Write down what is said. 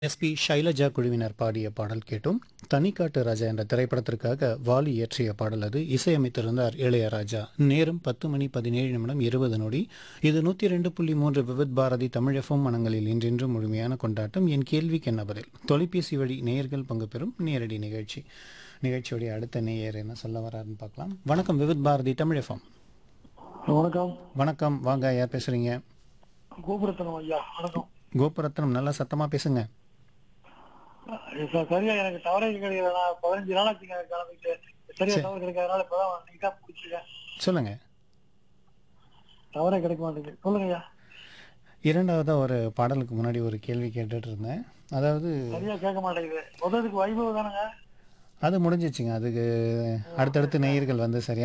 SP Shailaja குழுவினர் பாடிய பாடல் கேட்டும் தனிக்காட்டு ராஜா என்ற திரைப்படத்திற்காக வாலி இயற்றிய பாடல் அது இசையமைத்திருந்தார் இளையராஜா நேரம் பத்து மணி பதினேழு நிமிடம் இருபது நொடி இது நூற்றி ரெண்டு புள்ளி மூன்று விவித் பாரதி தமிழ் எஃப்எம் மனங்களில் இன்றென்றும் முழுமையான கொண்டாட்டம் என் கேள்விக்கு என்ன பதில் தொலைபேசி வழி நேயர்கள் பங்கு பெறும் நேரடி நிகழ்ச்சி நிகழ்ச்சியுடைய அடுத்த நேயர் என்ன சொல்ல வராருன்னு பார்க்கலாம் வணக்கம் விவித் பாரதி தமிழ் எஃப்எம் வணக்கம் வணக்கம் வாங்க யார் பேசுறீங்க கோபுரத்தனம் ஐயா வணக்கம் கோபுரத்தனம் நல்லா சத்தமா பேசுங்க ச- சரியா எனக்கு தவறே கிடைக்கல நான் பதினஞ்சு நாளாச்சுங்க கிளம்பிட்டு சரியா தவறு கிடைக்காதனால இப்பதான் நீங்க தான் பிடிச்சிருக்கேன் சொல்லுங்க தவறே கிடைக்க மாட்டேங்குது சொல்லுங்க ஐயா இரண்டாவதா ஒரு பாடலுக்கு முன்னாடி ஒரு கேள்வி கேட்டுட்டு இருந்தேன் அதாவது சரியா கேட்க மாட்டேங்குது முதலுக்கு வைபவம் தானங்க அது முடிஞ்சிச்சுங்க அதுக்கு அடுத்தடுத்து நேயர்கள் வந்து சரியா